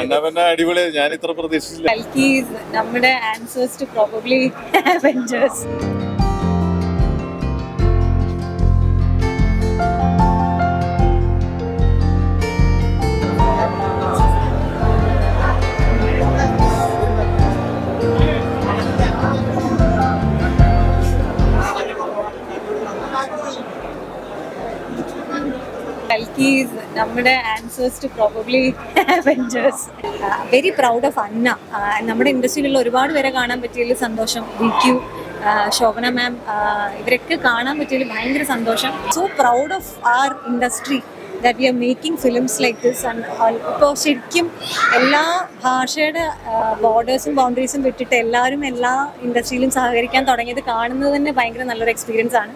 അന്നവന്റെ അടിപൊളി ഞാൻ ഇത്ര പ്രതീക്ഷിച്ചില്ല കൽക്കീസ് നമ്മുടെ answers to probably Avengers Kalki is നമ്മുടെ answers to probably Avengers very proud of Anna ആ, നമ്മുടെ ഇൻഡസ്ട്രിയിലുള്ള ഒരുപാട് പേരെ കാണാൻ പറ്റിയതിൽ സന്തോഷം വി ക്യു ശോഭന മാം ഇവരൊക്കെ കാണാൻ പറ്റിയതിൽ ഭയങ്കര സന്തോഷം so proud of our industry that we are making films like this ഇപ്പോൾ ശരിക്കും എല്ലാ ഭാഷയുടെ ബോർഡേഴ്സും ബൗണ്ടറീസും വിട്ടിട്ട് എല്ലാവരും എല്ലാ ഇൻഡസ്ട്രിയിലും സഹകരിക്കാൻ തുടങ്ങിയത് കാണുന്നത് തന്നെ ഭയങ്കര നല്ലൊരു എക്സ്പീരിയൻസ് ആണ്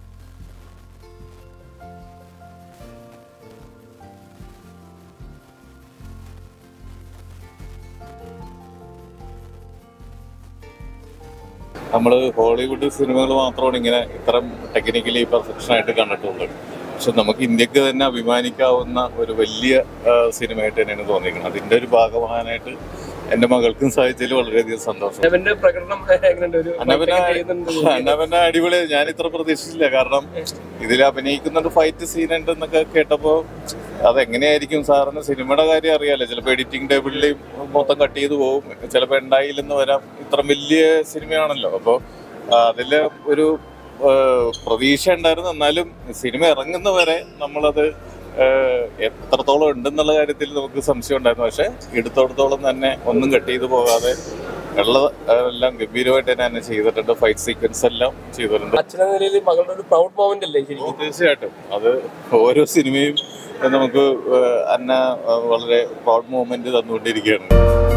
നമ്മൾ ഹോളിവുഡ് സിനിമകൾ മാത്രമാണ് ഇങ്ങനെ ഇത്തരം ടെക്നിക്കലി പെർഫെക്ഷൻ ആയിട്ട് കണ്ടിട്ടുള്ളത് പക്ഷെ നമുക്ക് ഇന്ത്യക്ക് തന്നെ അഭിമാനിക്കാവുന്ന ഒരു വലിയ ആ, സിനിമയായിട്ട് തന്നെയാണ് തോന്നിയിരിക്കുന്നത് അതിന്റെ ഒരു ഭാഗമാകാനായിട്ട് എന്റെ മകൾക്കും സാധിച്ചതിൽ വളരെയധികം സന്തോഷം അവന്റെ പ്രകടനം എങ്ങനെയുണ്ട് ഒരു അന്നവന fight ഒക്കെ ചെയ്യുന്നുണ്ട് അന്നവന്റെ അടിപൊളി ഞാൻ ഇത്ര പ്രതീക്ഷിച്ചില്ല കാരണം ഇതിൽ അഭിനയിക്കുന്നുണ്ട് ഫൈറ്റ് സീൻ ഉണ്ട് എന്നൊക്കെ കേട്ടപ്പോ അതെങ്ങനെയായിരിക്കും സാറിന് സിനിമയുടെ കാര്യം അറിയാലോ ചിലപ്പോൾ എഡിറ്റിംഗ് ടേബിളിൽ മൊത്തം കട്ട് ചെയ്ത് പോകും ചിലപ്പോൾ ഉണ്ടായില്ലെന്ന് വരാം ഇത്ര വലിയ സിനിമയാണല്ലോ അപ്പോൾ അതില് ഒരു ആ, പ്രതീക്ഷ ഉണ്ടായിരുന്നു എന്നാലും സിനിമ ഇറങ്ങുന്നവരെ നമ്മളത് ആ, എത്രത്തോളം ഉണ്ടെന്നുള്ള കാര്യത്തിൽ നമുക്ക് സംശയം ഉണ്ടായിരുന്നു പക്ഷെ എടുത്തോടത്തോളം തന്നെ ഒന്നും കട്ട് ചെയ്ത് പോകാതെ ഉള്ള എല്ലാം ഗംഭീരമായിട്ട് തന്നെ തന്നെ ചെയ്തിട്ടുണ്ട് ഫൈറ്റ് സീക്വൻസ് എല്ലാം ചെയ്തിട്ടുണ്ട് അച്ഛന നിലയിൽ മകളുടെ ഒരു പ്രൗഡ് മൊമെന്റ് അല്ലേ ശരിക്കും തീർച്ചയായിട്ടും അത് ഓരോ സിനിമയും നമുക്ക് ആ, അന്ന ആ, വളരെ പ്രൗഡ് മൂമെന്റ് തന്നുകൊണ്ടിരിക്കുകയാണ്